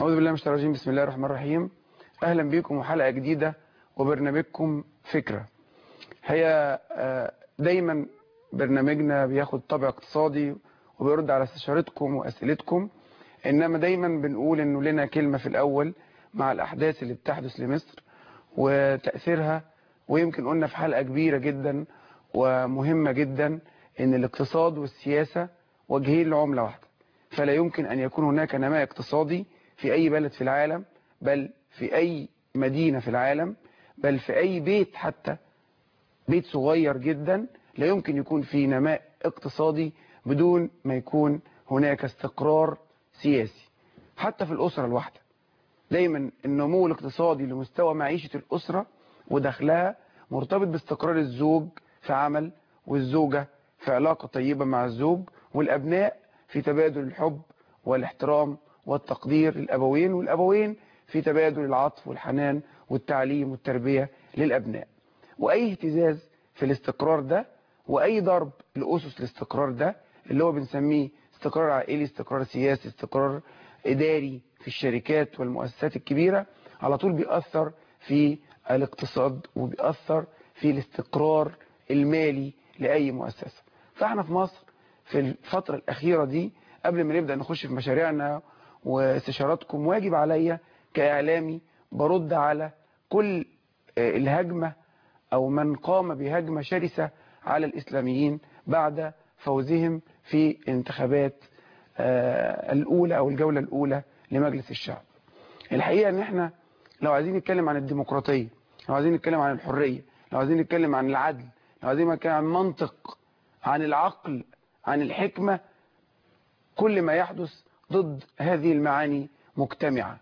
أعوذ بالله من الشيطان الرجيم بسم الله الرحمن الرحيم أهلا بكم وحلقة جديدة وبرنامجكم فكرة هي دايما برنامجنا بياخد طابع اقتصادي وبيرد على استشارتكم وأسئلتكم إنما دايما بنقول إنه لنا كلمة في الأول مع الأحداث اللي بتحدث لمصر وتأثيرها ويمكن قلنا في حلقة كبيرة جدا ومهمة جدا إن الاقتصاد والسياسة وجهين لعملة واحدة فلا يمكن أن يكون هناك نماء اقتصادي في أي بلد في العالم بل في أي مدينة في العالم بل في أي بيت حتى بيت صغير جدا لا يمكن يكون في نماء اقتصادي بدون ما يكون هناك استقرار سياسي حتى في الأسرة الواحدة دايما النمو الاقتصادي لمستوى معيشة الأسرة ودخلها مرتبط باستقرار الزوج في عمل والزوجة في علاقة طيبة مع الزوج والأبناء في تبادل الحب والاحترام والتقدير للأبوين والأبوين في تبادل العطف والحنان والتعليم والتربية للأبناء وأي اهتزاز في الاستقرار ده وأي ضرب لأسس الاستقرار ده اللي هو بنسميه استقرار عائلي استقرار سياسي استقرار إداري في الشركات والمؤسسات الكبيرة على طول بيأثر في الاقتصاد وبيأثر في الاستقرار المالي لأي مؤسسة فاحنا في مصر في الفترة الأخيرة دي قبل ما نبدأ نخش في مشاريعنا واستشاراتكم واجب عليا كإعلامي برد على كل الهجمة أو من قام بهجمة شرسة على الإسلاميين بعد فوزهم في انتخابات الأولى أو الجولة الأولى لمجلس الشعب الحقيقة أن احنا لو عايزين نتكلم عن الديمقراطية لو عايزين نتكلم عن الحرية لو عايزين نتكلم عن العدل لو عايزين نتكلم عن منطق عن العقل عن الحكمة كل ما يحدث ضد هذه المعاني مجتمعة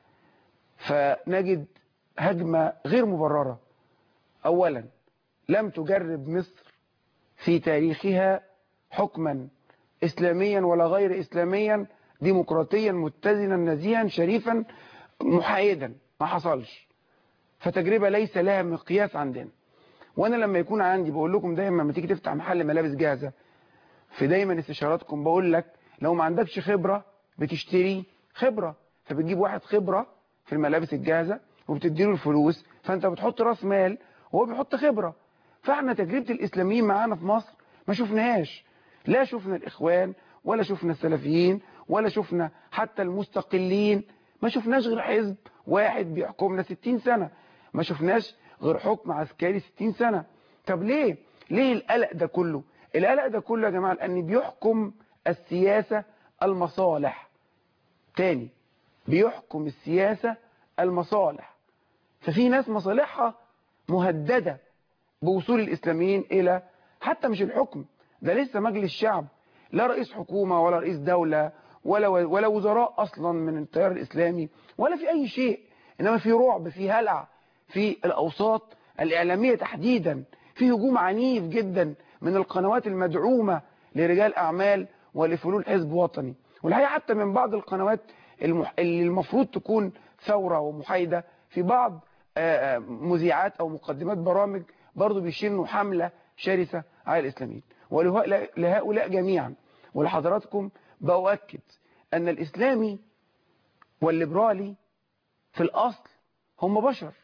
فنجد هجمة غير مبررة أولا لم تجرب مصر في تاريخها حكما إسلاميا ولا غير إسلاميا ديمقراطيا متزنا نزيها شريفا محايدا ما حصلش فتجربة ليس لها مقياس عندنا وانا لما يكون عندي بقول لكم دايما لما تيجي تفتح محل ملابس جاهزة في دايما استشاراتكم بقول لك لو ما عندكش خبرة بتشتري خبرة فبتجيب واحد خبرة في الملابس الجاهزة وبتديله الفلوس فانت بتحط راس مال وهو بيحط خبرة فاحنا تجربة الاسلاميين معانا في مصر ما شفناهاش لا شفنا الاخوان ولا شفنا السلفيين ولا شفنا حتى المستقلين ما شفناش غير حزب واحد بيحكمنا 60 سنة ما شفناش غير حكم عسكري 60 سنة طب ليه ليه القلق ده كله القلق ده كله يا جماعة لأن بيحكم السياسة المصالح تاني بيحكم السياسة المصالح ففي ناس مصالحها مهددة بوصول الإسلاميين إلى حتى مش الحكم ده لسه مجلس الشعب لا رئيس حكومة ولا رئيس دولة ولا ولا وزراء أصلا من التيار الإسلامي ولا في أي شيء إنما في رعب في هلع في الأوساط الإعلامية تحديدا في هجوم عنيف جدا من القنوات المدعومة لرجال أعمال ولفلول حزب وطني والحقيقة حتى من بعض القنوات المح... اللي المفروض تكون ثورة ومحايدة في بعض مذيعات أو مقدمات برامج برضو بيشنوا حملة شرسة على الإسلاميين ولهؤلاء جميعا ولحضراتكم بأؤكد أن الإسلامي والليبرالي في الأصل هم بشر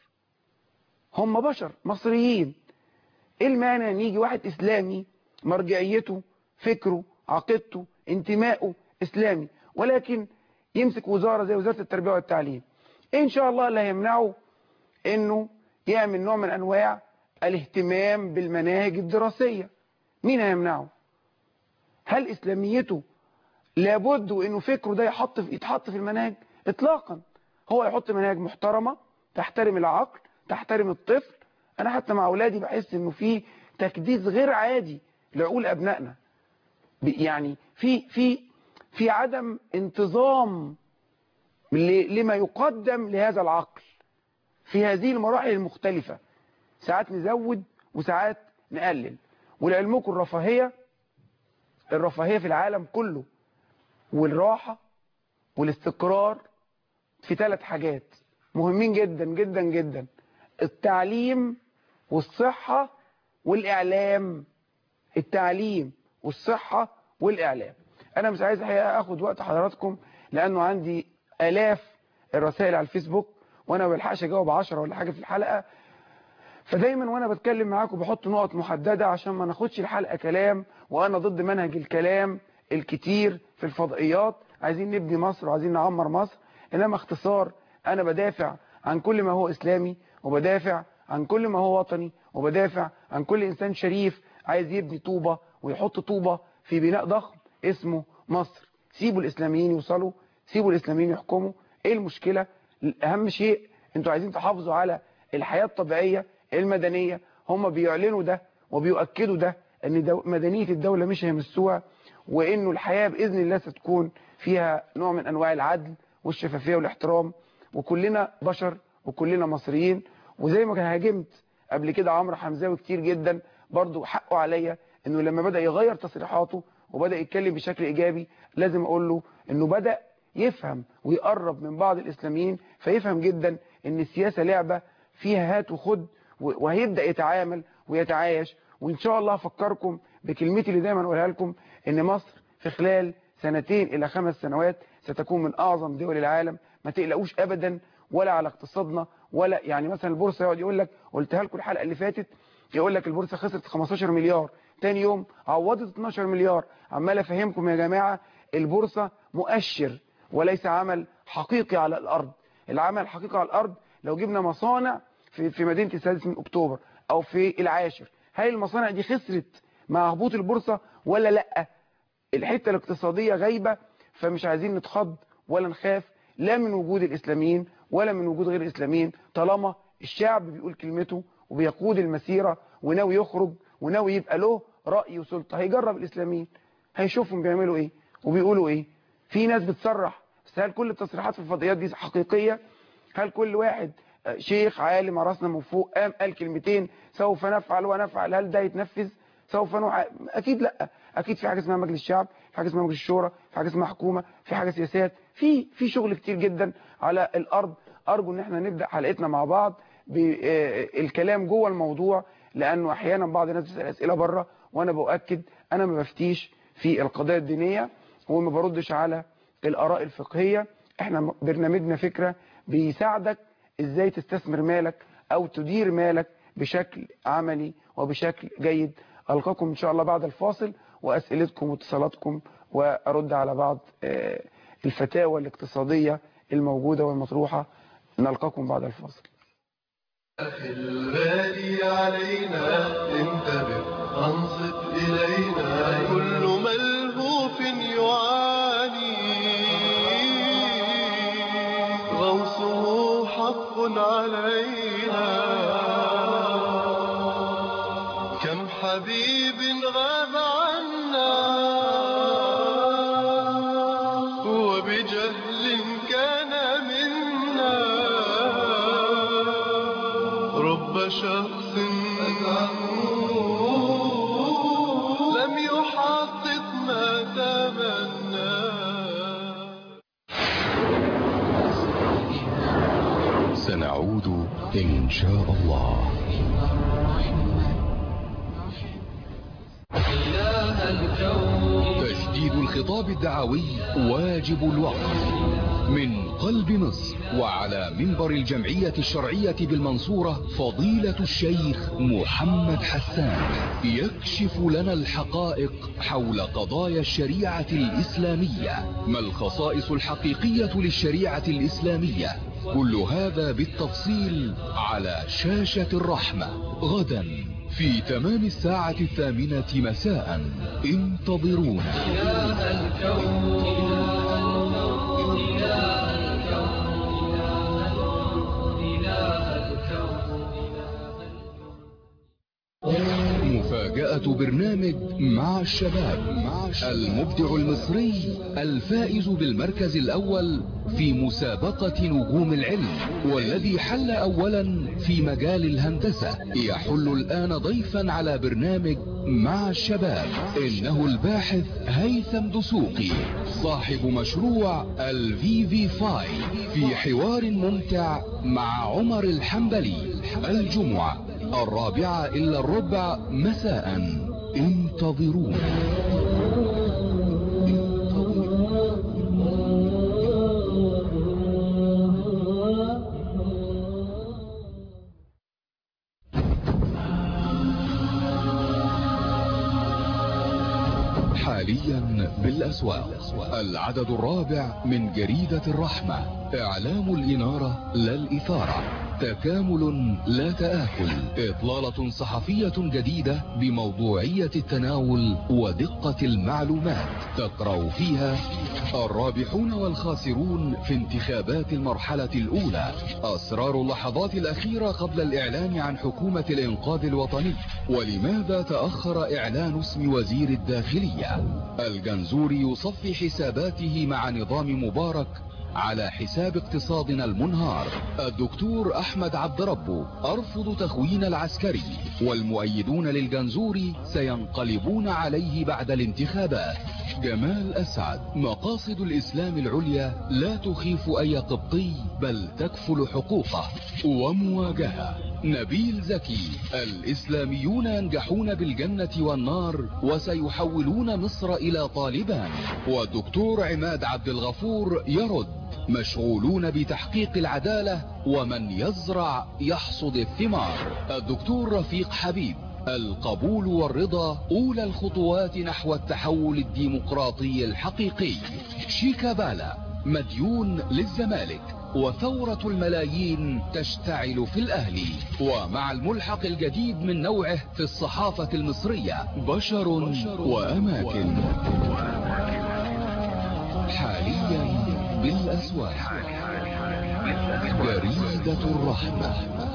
هم بشر مصريين ايه المانع ان يجي واحد اسلامي مرجعيته فكره عقيدته انتمائه اسلامي ولكن يمسك وزارة زي وزارة التربية والتعليم ان شاء الله لا يمنعه انه يعمل نوع من انواع الاهتمام بالمناهج الدراسية مين هيمنعه هل اسلاميته لابد انه فكره ده يحط في يتحط في المناهج اطلاقا هو يحط مناهج محترمة تحترم العقل تحترم الطفل انا حتى مع اولادي بحس انه في تكديس غير عادي لعقول ابنائنا يعني في في في عدم انتظام لما يقدم لهذا العقل في هذه المراحل المختلفة ساعات نزود وساعات نقلل ولعلمكم الرفاهية الرفاهية في العالم كله والراحة والاستقرار في ثلاث حاجات مهمين جدا جدا جدا التعليم والصحة والإعلام التعليم والصحة والإعلام أنا مش عايز الحقيقة أخد وقت حضراتكم لأنه عندي آلاف الرسائل على الفيسبوك وانا ما بلحقش اجاوب 10 ولا حاجه في الحلقه فدايما وانا بتكلم معاكم بحط نقط محدده عشان ما ناخدش الحلقه كلام وانا ضد منهج الكلام الكتير في الفضائيات عايزين نبني مصر وعايزين نعمر مصر انما اختصار انا بدافع عن كل ما هو اسلامي وبدافع عن كل ما هو وطني وبدافع عن كل انسان شريف عايز يبني طوبة ويحط طوبة في بناء ضخم اسمه مصر سيبوا الاسلاميين يوصلوا سيبوا الاسلاميين يحكموا ايه المشكلة اهم شيء انتوا عايزين تحافظوا على الحياة الطبيعية المدنية هم بيعلنوا ده وبيؤكدوا ده ان دو مدنية الدولة مش هيمسوها وانه الحياة باذن الله ستكون فيها نوع من انواع العدل والشفافية والاحترام وكلنا بشر وكلنا مصريين وزي ما هاجمت قبل كده عمرو حمزاوي كتير جدا برضو حقه عليا انه لما بدأ يغير تصريحاته وبدأ يتكلم بشكل ايجابي لازم اقول له انه بدأ يفهم ويقرب من بعض الاسلاميين فيفهم جدا ان السياسة لعبة فيها هات وخد وهيبدأ يتعامل ويتعايش وان شاء الله افكركم بكلمتي اللي دايما اقولها لكم ان مصر في خلال سنتين الى خمس سنوات ستكون من اعظم دول العالم ما تقلقوش ابدا ولا على اقتصادنا ولا يعني مثلا البورصه يقعد يقول لك قلتها لكم الحلقه اللي فاتت يقول لك البورصه خسرت 15 مليار تاني يوم عوضت 12 مليار عمال افهمكم يا جماعه البورصه مؤشر وليس عمل حقيقي على الارض العمل الحقيقي على الارض لو جبنا مصانع في في مدينه السادس من اكتوبر او في العاشر هل المصانع دي خسرت مع هبوط البورصه ولا لا الحته الاقتصاديه غايبه فمش عايزين نتخض ولا نخاف لا من وجود الاسلاميين ولا من وجود غير الاسلاميين طالما الشعب بيقول كلمته وبيقود المسيرة وناوي يخرج وناوي يبقى له رأي وسلطة هيجرب الإسلاميين هيشوفهم بيعملوا إيه وبيقولوا إيه في ناس بتصرح بس هل كل التصريحات في الفضائيات دي حقيقية هل كل واحد شيخ عالم راسنا من فوق قام قال كلمتين سوف نفعل ونفعل هل ده يتنفذ سوف نوع... أكيد لا أكيد في حاجة اسمها مجلس الشعب في حاجة اسمها مجلس الشورى في حاجة اسمها حكومة في حاجة سياسات في في شغل كتير جدا على الأرض أرجو إن احنا نبدأ حلقتنا مع بعض بالكلام جوه الموضوع لأنه أحيانا بعض الناس بتسأل أسئلة بره وأنا بأكد أنا ما بفتيش في القضايا الدينية وما بردش على الآراء الفقهية احنا برنامجنا فكرة بيساعدك ازاي تستثمر مالك او تدير مالك بشكل عملي وبشكل جيد ألقاكم إن شاء الله بعد الفاصل وأسئلتكم واتصالاتكم وأرد على بعض الفتاوى الاقتصادية الموجودة والمطروحة نلقاكم بعد الفاصل أخي الغالي علينا انتبه أنصت إلينا كل ملهوف يعاني غوصه حق علينا كم حبيب غاب عنا وبجهل كان منا رب شخص لم يحقق ما تمنى سنعود إن شاء الله تجديد الخطاب الدعوي واجب الوقت من قلب مصر وعلى منبر الجمعية الشرعية بالمنصورة فضيلة الشيخ محمد حسان يكشف لنا الحقائق حول قضايا الشريعة الإسلامية ما الخصائص الحقيقية للشريعة الإسلامية كل هذا بالتفصيل على شاشة الرحمة غدا في تمام الساعة الثامنة مساء انتظرونا مفاجأة برنامج مع الشباب المبدع المصري الفائز بالمركز الأول في مسابقة نجوم العلم والذي حل أولا في مجال الهندسة يحل الآن ضيفا على برنامج مع الشباب إنه الباحث هيثم دسوقي صاحب مشروع الفي في فاي في حوار ممتع مع عمر الحنبلي الجمعة الرابعة إلا الربع مساء انتظرونا حاليا بالأسواق العدد الرابع من جريدة الرحمة إعلام الإنارة لا الإثارة تكامل لا تآكل إطلالة صحفية جديدة بموضوعية التناول ودقة المعلومات تقرأ فيها الرابحون والخاسرون في انتخابات المرحلة الأولى أسرار اللحظات الأخيرة قبل الإعلان عن حكومة الإنقاذ الوطني ولماذا تأخر إعلان اسم وزير الداخلية الجنزوري يصفي حساباته مع نظام مبارك على حساب اقتصادنا المنهار الدكتور أحمد عبد ربه أرفض تخوين العسكري والمؤيدون للجنزوري سينقلبون عليه بعد الانتخابات جمال أسعد مقاصد الإسلام العليا لا تخيف أي قبطي بل تكفل حقوقه ومواجهة نبيل زكي الإسلاميون ينجحون بالجنة والنار وسيحولون مصر إلى طالبان والدكتور عماد عبد الغفور يرد مشغولون بتحقيق العدالة ومن يزرع يحصد الثمار الدكتور رفيق حبيب القبول والرضا أولى الخطوات نحو التحول الديمقراطي الحقيقي شيكابالا مديون للزمالك وثورة الملايين تشتعل في الأهلي ومع الملحق الجديد من نوعه في الصحافة المصرية بشر وأماكن حاليا بالأسواق جريدة الرحمة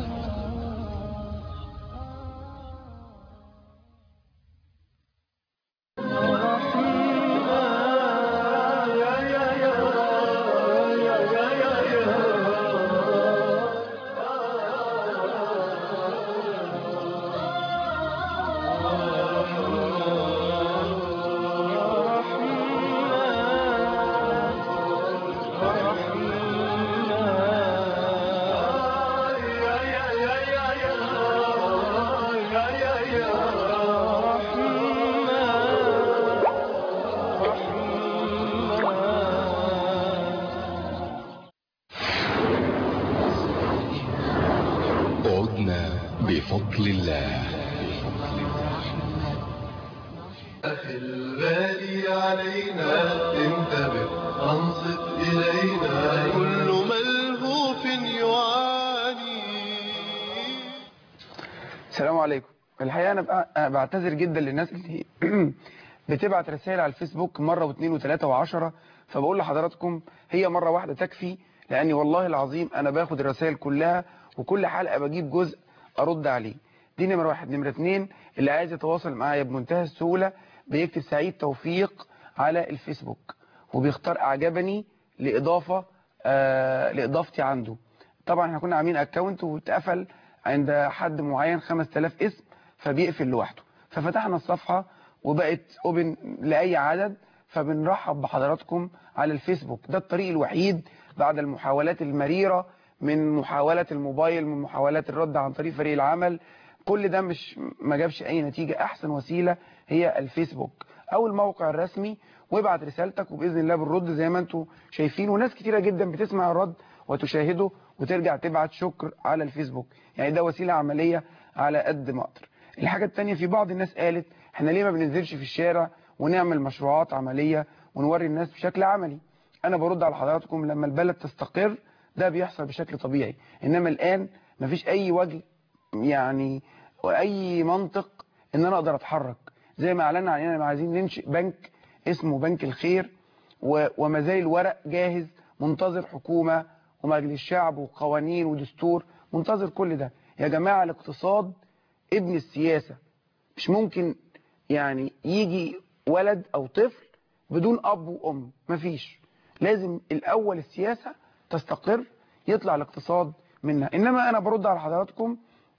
عدنا بفضل الله أخي الغالي علينا انتبه أنصت إلينا كل ملهوف يعاني السلام عليكم الحقيقة أنا بقى- أنا بعتذر جدا للناس اللي بتبعت رسائل على الفيسبوك مرة واثنين وثلاثة وعشرة فبقول لحضراتكم هي مرة واحدة تكفي لأني والله العظيم أنا باخد الرسائل كلها وكل حلقة بجيب جزء أرد عليه دي نمرة واحد نمرة اتنين اللي عايز يتواصل معايا بمنتهى السهولة بيكتب سعيد توفيق على الفيسبوك وبيختار أعجبني لإضافة آه لإضافتي عنده طبعا احنا كنا عاملين اكونت واتقفل عند حد معين 5000 اسم فبيقفل لوحده ففتحنا الصفحة وبقت اوبن لأي عدد فبنرحب بحضراتكم على الفيسبوك ده الطريق الوحيد بعد المحاولات المريرة من محاولة الموبايل من محاولات الرد عن طريق فريق العمل كل ده مش ما جابش اي نتيجة احسن وسيلة هي الفيسبوك او الموقع الرسمي وابعت رسالتك وباذن الله بنرد زي ما انتم شايفين وناس كتيرة جدا بتسمع الرد وتشاهده وترجع تبعت شكر على الفيسبوك يعني ده وسيلة عملية على قد ما اقدر الحاجة التانية في بعض الناس قالت احنا ليه ما بننزلش في الشارع ونعمل مشروعات عملية ونوري الناس بشكل عملي انا برد على حضراتكم لما البلد تستقر ده بيحصل بشكل طبيعي انما الان مفيش اي وجه يعني واي منطق ان انا اقدر اتحرك زي ما اعلنا علينا عايزين ننشئ بنك اسمه بنك الخير و- وما زال الورق جاهز منتظر حكومة ومجلس شعب وقوانين ودستور منتظر كل ده يا جماعة الاقتصاد ابن السياسة مش ممكن يعني يجي ولد او طفل بدون اب وام مفيش لازم الاول السياسة تستقر يطلع الاقتصاد منها انما انا برد على حضراتكم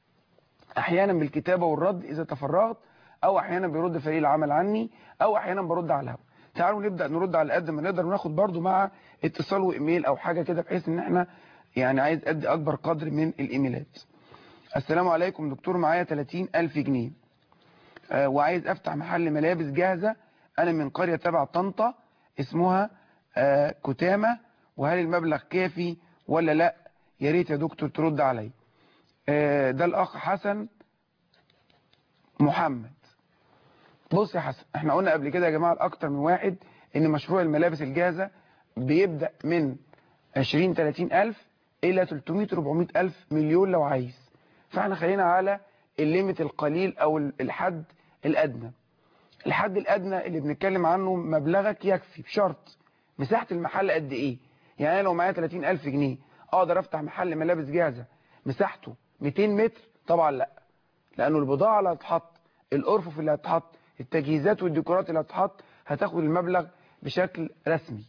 احيانا بالكتابة والرد اذا تفرغت او احيانا بيرد فريق العمل عني او احيانا برد على الهواء تعالوا نبدأ نرد على قد ما نقدر وناخد برضو مع اتصال وايميل او حاجة كده بحيث ان احنا يعني عايز ادي اكبر قدر من الايميلات السلام عليكم دكتور معايا 30 الف جنيه آه، وعايز افتح محل ملابس جاهزة انا من قرية تبع طنطا اسمها آه، كتامة وهل المبلغ كافي ولا لا يا ريت يا دكتور ترد علي آه، ده الاخ حسن محمد بص يا حسن احنا قلنا قبل كده يا جماعة اكتر من واحد ان مشروع الملابس الجاهزة بيبدأ من 20 30 الف الى 300 400 الف مليون لو عايز فاحنا خلينا على الليمت القليل او الحد الادنى الحد الادنى اللي بنتكلم عنه مبلغك يكفي بشرط مساحة المحل قد ايه يعني انا لو معايا 30 الف جنيه اقدر افتح محل ملابس جاهزة مساحته 200 متر طبعا لا لانه البضاعة اللي هتتحط الارفف اللي هتتحط التجهيزات والديكورات اللي هتتحط هتاخد المبلغ بشكل رسمي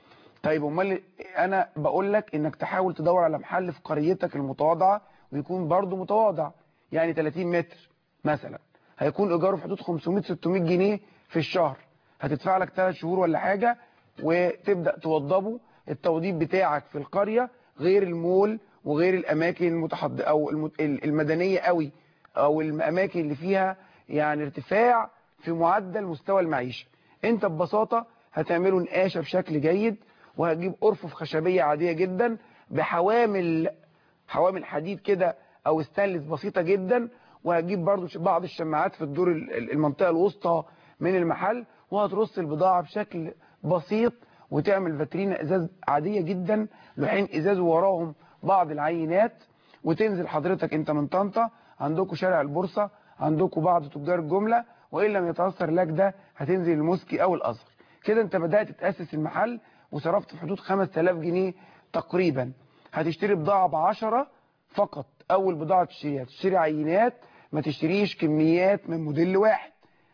طيب امال انا بقول لك انك تحاول تدور على محل في قريتك المتواضعه ويكون برضه متواضع يعني 30 متر مثلا هيكون ايجاره في حدود 500 600 جنيه في الشهر هتدفع لك 3 شهور ولا حاجه وتبدا توضبه التوضيب بتاعك في القريه غير المول وغير الاماكن المتحض او المدنيه قوي او الاماكن اللي فيها يعني ارتفاع في معدل مستوى المعيشه انت ببساطه هتعمله نقاشه بشكل جيد وهتجيب ارفف خشبيه عاديه جدا بحوامل حوامل حديد كده او ستانلس بسيطه جدا وهتجيب برضو بعض الشماعات في الدور المنطقه الوسطى من المحل وهترص البضاعه بشكل بسيط وتعمل فاترينا ازاز عاديه جدا لوحين ازاز وراهم بعض العينات وتنزل حضرتك انت من طنطا عندكم شارع البورصه عندكم بعض تجار الجمله وان لم يتاثر لك ده هتنزل المسكي او الازهر كده انت بدات تاسس المحل وصرفت في حدود 5000 جنيه تقريبا هتشتري بضاعه ب 10 فقط اول بضاعه تشتريها تشتري عينات ما تشتريش كميات من موديل واحد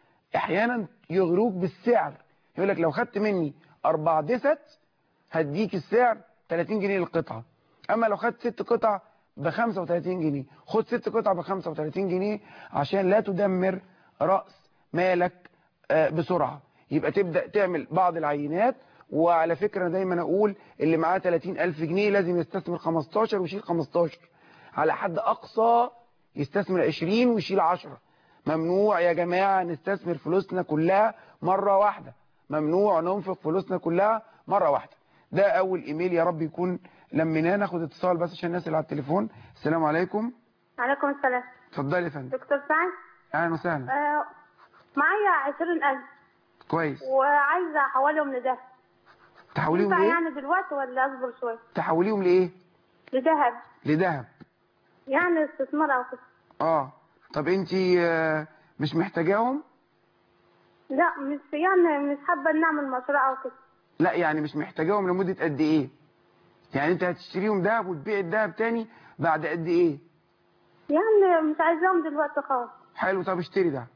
احيانا يغروك بالسعر يقول لك لو خدت مني اربع دست هديك السعر 30 جنيه للقطعه اما لو خدت ست قطع ب 35 جنيه خد ست قطع ب 35 جنيه عشان لا تدمر راس مالك بسرعه يبقى تبدا تعمل بعض العينات وعلى فكرة دايما اقول اللي معاه 30 الف جنيه لازم يستثمر 15 ويشيل 15 على حد اقصى يستثمر 20 ويشيل 10 ممنوع يا جماعة نستثمر فلوسنا كلها مرة واحدة ممنوع ننفق فلوسنا كلها مرة واحدة ده اول ايميل يا رب يكون لمناه ناخد اتصال بس عشان الناس اللي على التليفون السلام عليكم عليكم السلام اتفضلي يا فندم دكتور سعد اهلا وسهلا آه معايا 20000 كويس وعايزة احولهم لده تحوليهم ينفع لايه يعني دلوقتي ولا اصبر شوية تحوليهم لايه لذهب لذهب يعني استثمار او كده اه طب انت مش محتاجاهم لا مش يعني مش حابة نعمل مشروع او كده لا يعني مش محتاجاهم لمدة قد ايه يعني انت هتشتريهم دهب وتبيع الدهب تاني بعد قد ايه يعني مش عايزاهم دلوقتي خالص حلو طب اشتري ده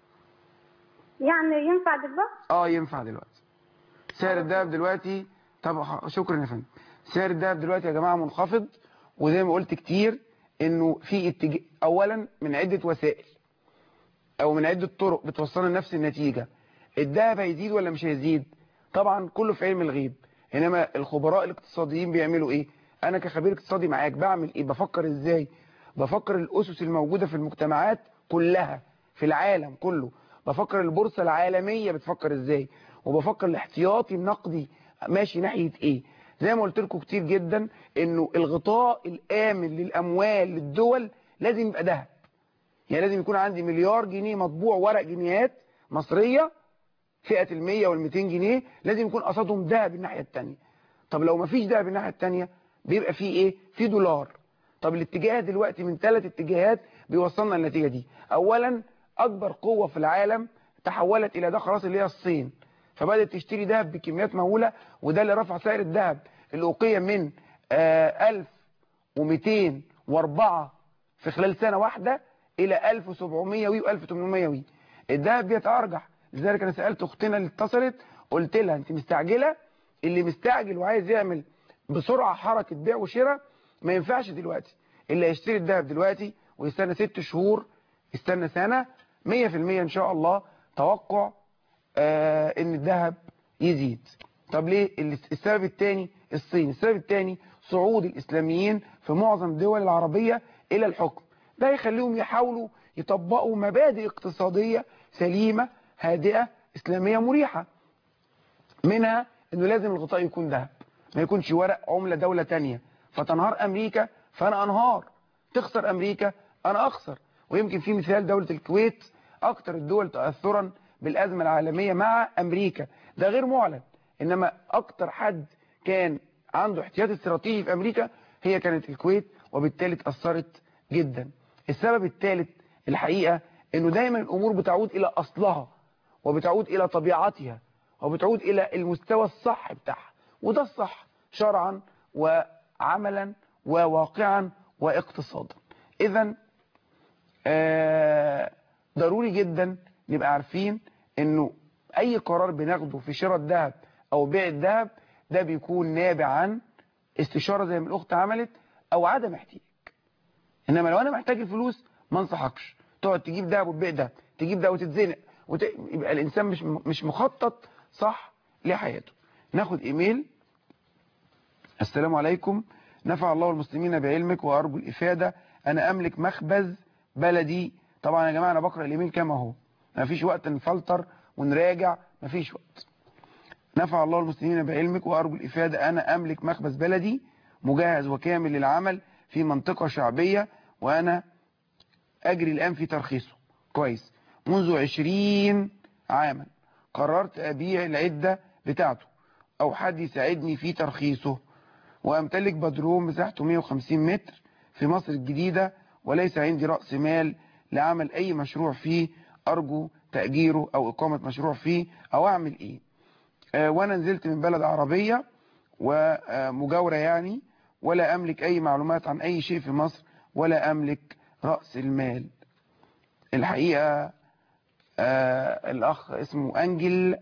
يعني ينفع دلوقتي اه ينفع دلوقتي سعر الدهب دلوقتي طب ح- شكرا يا فندم سعر الدهب دلوقتي يا جماعة منخفض وزي ما قلت كتير انه في اتجاه اولا من عدة وسائل او من عدة طرق بتوصلنا لنفس النتيجة الدهب هيزيد ولا مش هيزيد طبعا كله في علم الغيب انما الخبراء الاقتصاديين بيعملوا ايه انا كخبير اقتصادي معاك بعمل ايه بفكر ازاي بفكر الاسس الموجودة في المجتمعات كلها في العالم كله بفكر البورصة العالمية بتفكر ازاي وبفكر الاحتياطي النقدي ماشي ناحية ايه زي ما قلت لكم كتير جدا انه الغطاء الامن للاموال للدول لازم يبقى ذهب يعني لازم يكون عندي مليار جنيه مطبوع ورق جنيهات مصرية فئة المية والميتين جنيه لازم يكون قصادهم ذهب الناحية التانية طب لو مفيش ذهب الناحية التانية بيبقى فيه ايه في دولار طب الاتجاه دلوقتي من ثلاث اتجاهات بيوصلنا للنتيجة دي اولا اكبر قوة في العالم تحولت الى ده خلاص اللي هي الصين فبدأت تشتري ذهب بكميات مهولة وده اللي رفع سعر الذهب الأوقية من آه 1204 في خلال سنة واحدة إلى 1700 وي و1800 وي الذهب بيتأرجح لذلك أنا سألت أختنا اللي اتصلت قلت لها أنت مستعجلة اللي مستعجل وعايز يعمل بسرعة حركة بيع وشراء ما ينفعش دلوقتي اللي هيشتري الذهب دلوقتي ويستنى ست شهور يستنى سنة 100% إن شاء الله توقع آه ان الذهب يزيد طب ليه السبب الثاني الصين السبب الثاني صعود الاسلاميين في معظم الدول العربية الى الحكم ده يخليهم يحاولوا يطبقوا مبادئ اقتصادية سليمة هادئة اسلامية مريحة منها انه لازم الغطاء يكون ذهب ما يكونش ورق عملة دولة تانية فتنهار امريكا فانا انهار تخسر امريكا انا اخسر ويمكن في مثال دولة الكويت اكتر الدول تأثرا بالازمه العالميه مع امريكا ده غير معلن انما اكتر حد كان عنده احتياط استراتيجي في امريكا هي كانت الكويت وبالتالي اتاثرت جدا السبب الثالث الحقيقه انه دايما الامور بتعود الى اصلها وبتعود الى طبيعتها وبتعود الى المستوى الصح بتاعها وده الصح شرعا وعملا وواقعا واقتصادا اذا آه ضروري جدا نبقى عارفين انه اي قرار بناخده في شراء الذهب او بيع الذهب ده بيكون نابع عن استشارة زي ما الاخت عملت او عدم احتياج انما لو انا محتاج الفلوس ما انصحكش تقعد تجيب ده وتبيع ده تجيب ده وتتزنق وت... يبقى الانسان مش مش مخطط صح لحياته ناخد ايميل السلام عليكم نفع الله المسلمين بعلمك وارجو الافاده انا املك مخبز بلدي طبعا يا جماعه انا بقرا الايميل كما هو ما فيش وقت نفلتر ونراجع ما فيش وقت نفع الله المسلمين بعلمك وارجو الافاده انا املك مخبز بلدي مجهز وكامل للعمل في منطقه شعبيه وانا اجري الان في ترخيصه كويس منذ 20 عاما قررت ابيع العده بتاعته او حد يساعدني في ترخيصه وامتلك بدروم مساحته 150 متر في مصر الجديدة وليس عندي رأس مال لعمل اي مشروع فيه ارجو تأجيره او اقامة مشروع فيه او اعمل ايه آه وانا نزلت من بلد عربية ومجاورة يعني ولا املك اي معلومات عن اي شيء في مصر ولا املك رأس المال الحقيقة آه الاخ اسمه انجل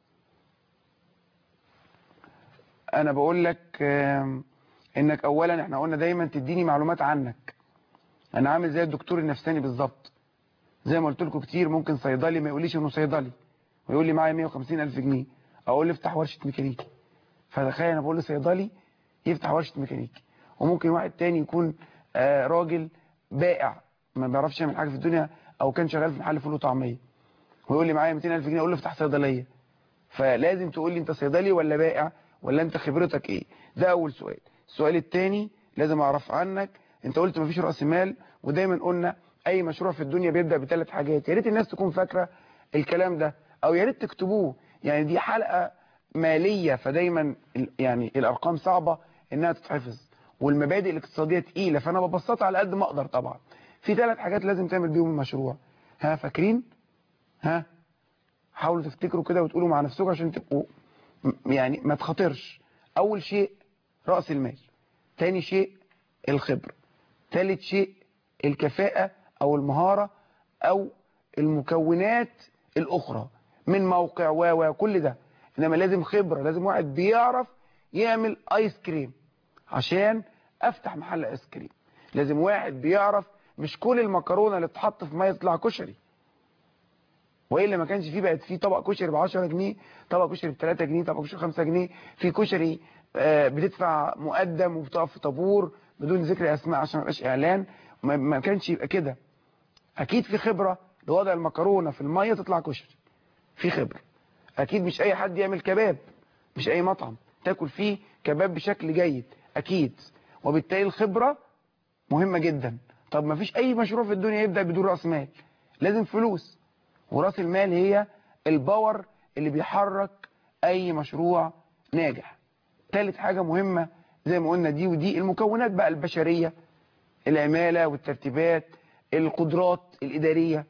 انا بقول لك انك اولا احنا قلنا دايما تديني معلومات عنك انا عامل زي الدكتور النفساني بالظبط زي ما قلت لكم كتير ممكن صيدلي ما يقوليش انه صيدلي ويقول لي معايا 150 الف جنيه اقول له افتح ورشه ميكانيكي فتخيل انا بقول له صيدلي يفتح ورشه ميكانيكي وممكن واحد تاني يكون آه راجل بائع ما بيعرفش يعمل حاجه في الدنيا او كان شغال في محل فول وطعميه ويقول لي معايا 200 الف جنيه اقول له افتح صيدليه فلازم تقول لي انت صيدلي ولا بائع ولا انت خبرتك ايه ده اول سؤال السؤال الثاني لازم اعرف عنك انت قلت مفيش راس مال ودايما قلنا اي مشروع في الدنيا بيبدا بثلاث حاجات يا ريت الناس تكون فاكره الكلام ده او يا ريت تكتبوه يعني دي حلقه ماليه فدايما يعني الارقام صعبه انها تتحفظ والمبادئ الاقتصاديه تقيله فانا ببسطها على قد ما اقدر طبعا في ثلاث حاجات لازم تعمل بيهم المشروع ها فاكرين ها حاولوا تفتكروا كده وتقولوا مع نفسكم عشان تبقوا يعني ما تخاطرش اول شيء رأس المال تاني شيء الخبرة ثالث شيء الكفاءة او المهارة او المكونات الاخرى من موقع و كل ده انما لازم خبرة لازم واحد بيعرف يعمل ايس كريم عشان افتح محل ايس كريم لازم واحد بيعرف مش كل المكرونة اللي تحط في ميه تطلع كشري والا ما كانش فيه بقت فيه طبق كشري ب 10 جنيه طبق كشري ب 3 جنيه طبق كشري ب 5 جنيه في كشري بتدفع مقدم وبتقف في طابور بدون ذكر اسماء عشان ما يبقاش اعلان ما كانش يبقى كده اكيد في خبره لوضع المكرونه في الميه تطلع كشري في خبره اكيد مش اي حد يعمل كباب مش اي مطعم تاكل فيه كباب بشكل جيد اكيد وبالتالي الخبره مهمه جدا طب ما فيش اي مشروع في الدنيا يبدا بدون راس مال لازم فلوس وراس المال هي الباور اللي بيحرك اي مشروع ناجح ثالث حاجة مهمة زي ما قلنا دي ودي المكونات بقى البشرية العمالة والترتيبات القدرات الإدارية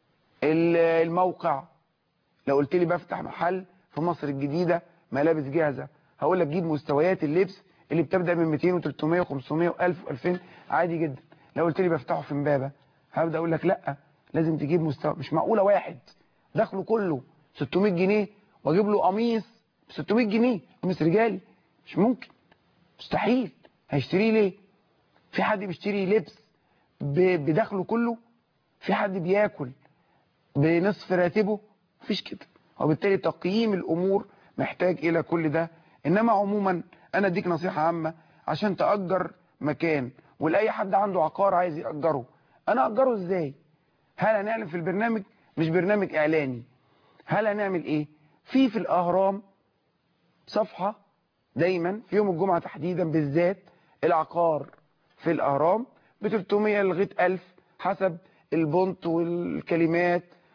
الموقع لو قلت لي بفتح محل في مصر الجديدة ملابس جاهزة هقول لك جيب مستويات اللبس اللي بتبدأ من 200 و300 و500 و1000 و2000 عادي جدا لو قلت لي بفتحه في امبابة هبدأ اقول لك لا لازم تجيب مستوى مش معقولة واحد دخله كله 600 جنيه واجيب له قميص ب 600 جنيه قميص رجالي مش ممكن مستحيل هيشتريه ليه في حد بيشتري لبس بدخله كله في حد بياكل بنصف راتبه مفيش كده وبالتالي تقييم الامور محتاج الى كل ده انما عموما انا اديك نصيحة عامة عشان تأجر مكان ولاي حد عنده عقار عايز يأجره انا أجره ازاي هل هنعلن في البرنامج مش برنامج اعلاني هل هنعمل ايه في في الاهرام صفحة دايما في يوم الجمعة تحديدا بالذات العقار في الاهرام ب 300 لغايه 1000 حسب البونت والكلمات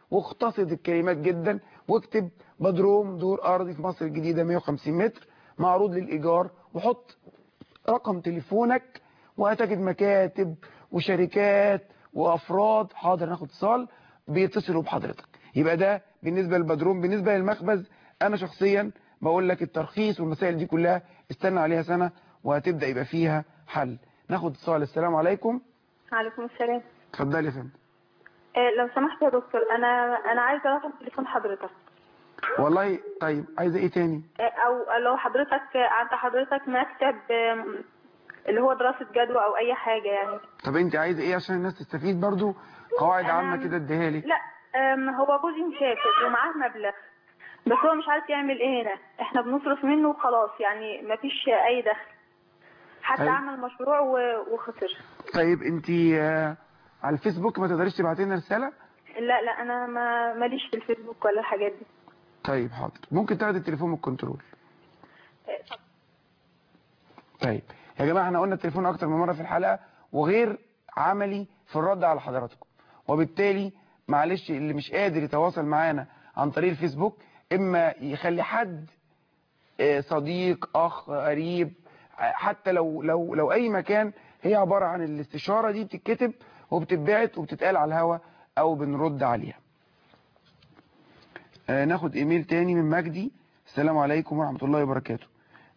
واختصد الكلمات جدا واكتب بدروم دور ارضي في مصر الجديده 150 متر معروض للايجار وحط رقم تليفونك وهتجد مكاتب وشركات وافراد حاضر ناخد اتصال بيتصلوا بحضرتك يبقى ده بالنسبه للبدروم بالنسبه للمخبز انا شخصيا بقول لك الترخيص والمسائل دي كلها استنى عليها سنه وهتبدا يبقى فيها حل ناخد اتصال السلام عليكم عليكم السلام اتفضلي يا فندم آه، لو سمحت يا دكتور انا انا عايزه رقم تليفون حضرتك والله طيب عايزه ايه تاني آه، او لو حضرتك عند حضرتك مكتب آم، اللي هو دراسه جدوى او اي حاجه يعني طب انت عايزه ايه عشان الناس تستفيد برضو قواعد أنا- عامه كده اديها لي لا آم، هو جوزي مسافر ومعاه مبلغ بس هو مش عارف يعمل ايه هنا احنا بنصرف منه وخلاص يعني مفيش اي دخل حتى أيوة. عمل مشروع و- وخسر طيب انت آه، على الفيسبوك ما تقدريش تبعتي لنا رساله لا لا انا ما ماليش في الفيسبوك ولا الحاجات دي طيب حاضر ممكن تاخدي التليفون من الكنترول آه، طب طيب يا جماعه احنا قلنا التليفون اكتر من مره في الحلقه وغير عملي في الرد على حضراتكم وبالتالي معلش اللي مش قادر يتواصل معانا عن طريق الفيسبوك اما يخلي حد آه، صديق اخ قريب آه، حتى لو لو لو اي مكان هي عباره عن الاستشاره دي بتتكتب وبتتبعت وبتتقال على الهوا او بنرد عليها آه، ناخد ايميل تاني من مجدي السلام عليكم ورحمه الله وبركاته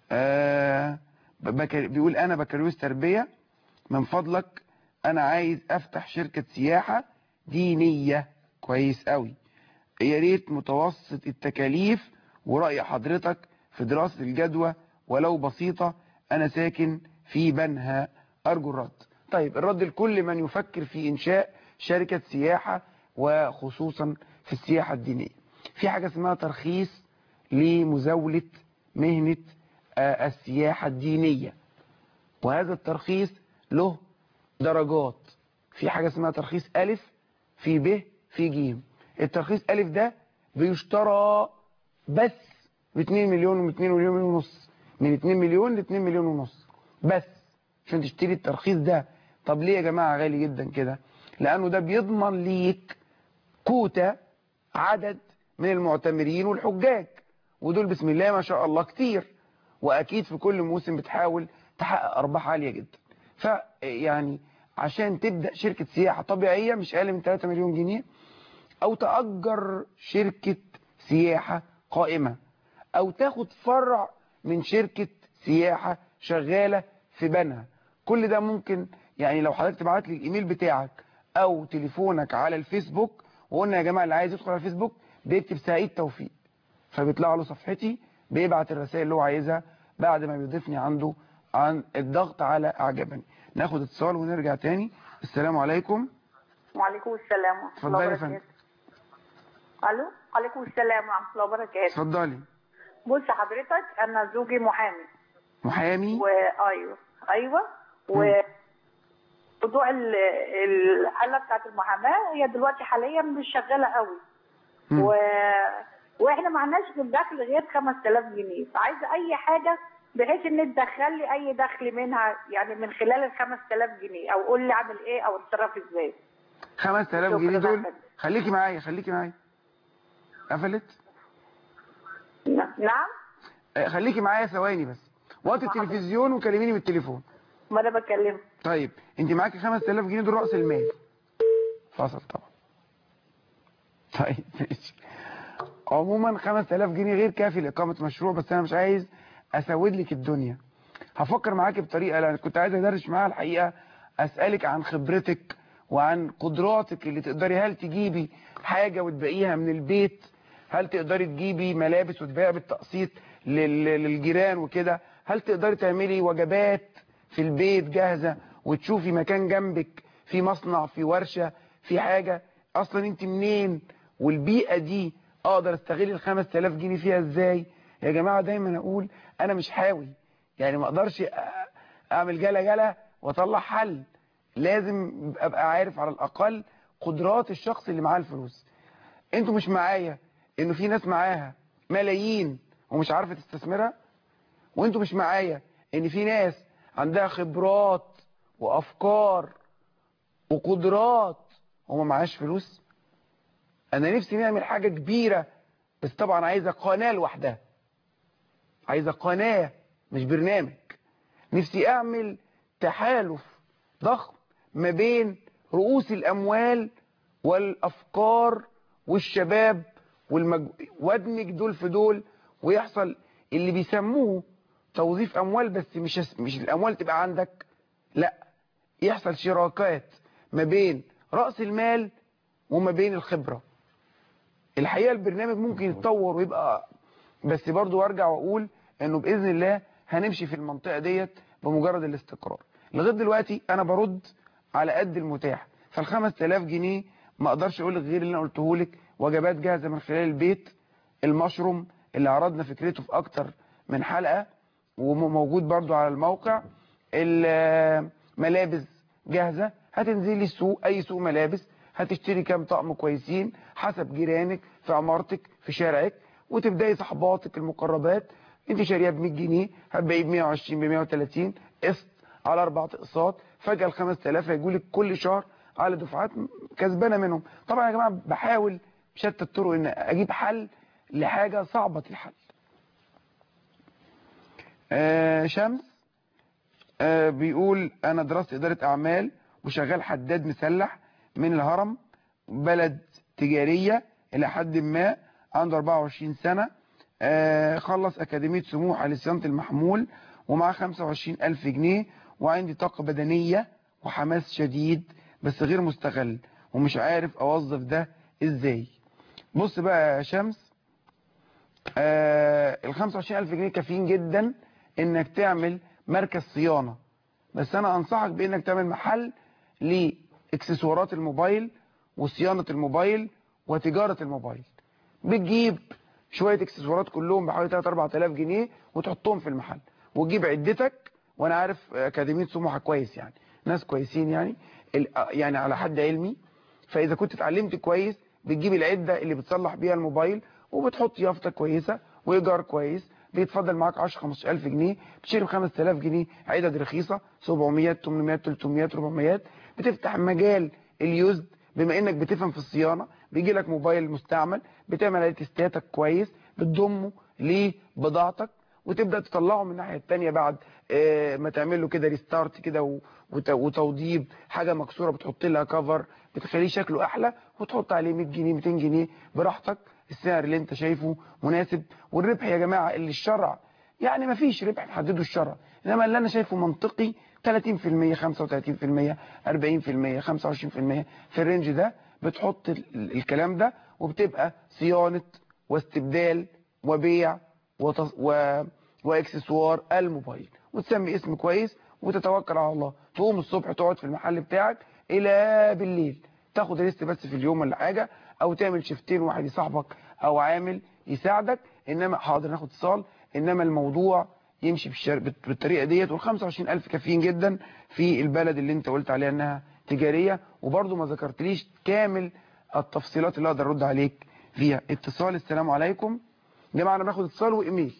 آه بكر بيقول انا بكالوريوس تربيه من فضلك انا عايز افتح شركه سياحه دينيه كويس قوي يا ريت متوسط التكاليف ورأي حضرتك في دراسة الجدوى ولو بسيطة أنا ساكن في بنها أرجو الرد طيب الرد لكل من يفكر في إنشاء شركة سياحة وخصوصا في السياحة الدينية في حاجة اسمها ترخيص لمزاولة مهنة آه، السياحة الدينية وهذا الترخيص له درجات في حاجة اسمها ترخيص ألف في ب في ج الترخيص ألف ده بيشترى بس ب 2 مليون و 2 مليون ونص من 2 مليون ل 2 مليون ونص بس عشان تشتري الترخيص ده طب ليه يا جماعة غالي جدا كده لأنه ده بيضمن ليك كوتا عدد من المعتمرين والحجاج ودول بسم الله ما شاء الله كتير وأكيد في كل موسم بتحاول تحقق أرباح عالية جدا فيعني عشان تبدأ شركة سياحة طبيعية مش أقل من 3 مليون جنيه أو تأجر شركة سياحة قائمة أو تاخد فرع من شركة سياحة شغالة في بنها كل ده ممكن يعني لو حضرتك تبعت لي الإيميل بتاعك أو تليفونك على الفيسبوك وقلنا يا جماعة اللي عايز يدخل على الفيسبوك بيكتب سعيد توفيق فبيطلع له صفحتي بيبعت الرسائل اللي هو عايزها بعد ما بيضيفني عنده عن الضغط على أعجبني ناخد اتصال ونرجع تاني السلام عليكم وعليكم السلام ورحمة الله اتفضلي يا فندم. وبركاته الو عليكم السلام ورحمة الله وبركاته اتفضلي بص حضرتك انا زوجي محامي محامي وايوه ايوه و موضوع ال- الحالة بتاعت المحاماة هي دلوقتي حاليا مش شغالة قوي مم. و... واحنا ما عندناش في الدخل غير 5000 جنيه فعايزه اي حاجه بحيث ان تدخل لي اي دخل منها يعني من خلال ال 5000 جنيه او قول لي اعمل ايه او اتصرف ازاي 5000 شكرا جنيه دول أحمد. خليكي معايا خليكي معايا قفلت نعم آه، خليكي معايا ثواني بس وقت التلفزيون وكلميني بالتليفون ما انا بكلمك طيب انت معاكي 5000 جنيه دول راس المال فصل طبعا طيب ماشي عموما 5000 جنيه غير كافي لاقامه مشروع بس انا مش عايز اسود لك الدنيا هفكر معاكي بطريقه لان كنت عايز ادرش معاها الحقيقه اسالك عن خبرتك وعن قدراتك اللي تقدري هل تجيبي حاجه وتبيعيها من البيت هل تقدري تجيبي ملابس وتبيعها بالتقسيط لل- للجيران وكده هل تقدري تعملي وجبات في البيت جاهزه وتشوفي مكان جنبك في مصنع في ورشه في حاجه اصلا انت منين والبيئه دي اقدر استغل ال 5000 جنيه فيها ازاي يا جماعه دايما اقول انا مش حاوي يعني ما اقدرش أ- اعمل جلا جلا واطلع حل لازم ابقى عارف على الاقل قدرات الشخص اللي معاه الفلوس انتوا مش معايا انه في ناس معاها ملايين ومش عارفه تستثمرها وانتوا مش معايا ان في ناس عندها خبرات وافكار وقدرات وما معاش فلوس انا نفسي نعمل حاجة كبيرة بس طبعا عايزة قناة لوحدها عايزة قناة مش برنامج نفسي اعمل تحالف ضخم ما بين رؤوس الاموال والافكار والشباب والمج... وادمج دول في دول ويحصل اللي بيسموه توظيف اموال بس مش مش الاموال تبقى عندك لا يحصل شراكات ما بين راس المال وما بين الخبره الحقيقه البرنامج ممكن يتطور ويبقى بس برضو ارجع واقول انه باذن الله هنمشي في المنطقه ديت بمجرد الاستقرار لغايه دلوقتي انا برد على قد المتاح فال 5000 جنيه ما اقدرش اقول لك غير اللي انا قلته لك وجبات جاهزه من خلال البيت المشروم اللي عرضنا فكرته في اكتر من حلقه وموجود برضو على الموقع الملابس جاهزه هتنزلي السوق اي سوق ملابس هتشتري كام طقم كويسين حسب جيرانك في عمارتك في شارعك وتبداي صحباتك المقربات انت شاريه ب 100 جنيه هتبيعيه ب 120 ب 130 قسط على اربع اقساط فجاه ال 5000 هيجوا لك كل شهر على دفعات كسبانه منهم طبعا يا جماعه بحاول بشتى الطرق ان اجيب حل لحاجه صعبه الحل آه شمس آه بيقول انا درست اداره اعمال وشغال حداد مسلح من الهرم بلد تجاريه الى حد ما عنده 24 سنه آه خلص اكاديميه سموحه لصيانه المحمول ومعاه 25000 جنيه وعندي طاقه بدنيه وحماس شديد بس غير مستغل ومش عارف اوظف ده ازاي بص بقى يا شمس آه ال 25000 جنيه كافيين جدا انك تعمل مركز صيانة بس انا انصحك بانك تعمل محل لاكسسوارات الموبايل وصيانة الموبايل وتجارة الموبايل بتجيب شوية اكسسوارات كلهم بحوالي 3 4000 جنيه وتحطهم في المحل وتجيب عدتك وانا عارف اكاديمية سموحة كويس يعني ناس كويسين يعني يعني على حد علمي فاذا كنت اتعلمت كويس بتجيب العدة اللي بتصلح بيها الموبايل وبتحط يافطة كويسة وايجار كويس بيتفضل معاك 10 15000 جنيه بتشتري ب 5000 جنيه عدد رخيصه 700 800 300 400 بتفتح مجال اليوزد بما انك بتفهم في الصيانه بيجي لك موبايل مستعمل بتعمل عليه تستاتك كويس بتضمه لبضاعتك وتبدا تطلعه من الناحيه الثانيه بعد آه ما تعمل له كده ريستارت كده وتوضيب حاجه مكسوره بتحط لها كفر بتخليه شكله احلى وتحط عليه 100 جنيه 200 جنيه براحتك السعر اللي انت شايفه مناسب والربح يا جماعة اللي الشرع يعني ما فيش ربح محدده الشرع انما اللي انا شايفه منطقي 30% 35% 40% 25% في الرينج ده بتحط الكلام ده وبتبقى صيانة واستبدال وبيع وتص... و... واكسسوار الموبايل وتسمي اسم كويس وتتوكل على الله تقوم الصبح تقعد في المحل بتاعك الى بالليل تاخد ريست بس في اليوم ولا حاجة او تعمل شفتين واحد يصاحبك او عامل يساعدك انما حاضر ناخد اتصال انما الموضوع يمشي بالشر... بالطريقه ديت وال 25000 كافيين جدا في البلد اللي انت قلت عليها انها تجاريه وبرده ما ذكرتليش كامل التفصيلات اللي اقدر ارد عليك فيها اتصال السلام عليكم يا جماعه انا باخد اتصال وايميل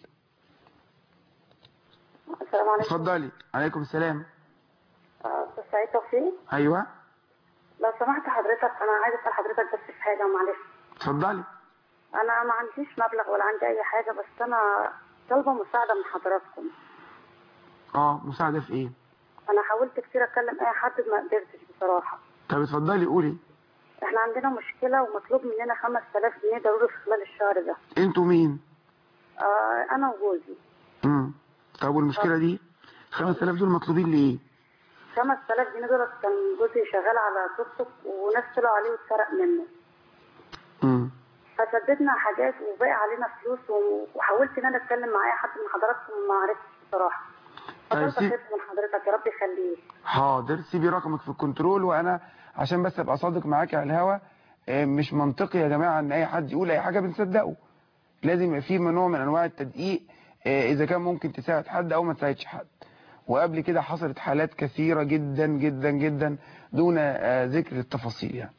السلام عليكم اتفضلي عليكم السلام استاذ سعيد توفيق ايوه لو سمحت حضرتك انا عايزه اسال حضرتك بس في حاجه معلش اتفضلي انا ما عنديش مبلغ ولا عندي اي حاجه بس انا طالبه مساعده من حضراتكم اه مساعده في ايه انا حاولت كتير اتكلم اي حد ما قدرتش بصراحه طب اتفضلي قولي احنا عندنا مشكله ومطلوب مننا 5000 جنيه ضروري في خلال الشهر ده انتوا مين آه انا وجوزي امم طب والمشكله دي 5000 دول مطلوبين ليه 5000 جنيه دول كان جوزي شغال على توك توك وناس طلعوا عليه واتسرق منه امم فسددنا حاجات وباقي علينا فلوس وحاولت ان انا اتكلم مع اي حد من حضراتكم وما عرفتش بصراحه طيب فضلت سيب- اخف من حضرتك يا رب يخليك حاضر سيبي رقمك في الكنترول وانا عشان بس ابقى صادق معاكي على الهوا آه، مش منطقي يا جماعه ان اي حد يقول اي حاجه بنصدقه لازم يبقى في نوع من انواع التدقيق آه، اذا كان ممكن تساعد حد او ما تساعدش حد وقبل كده حصلت حالات كثيره جدا جدا جدا دون آه، ذكر التفاصيل يعني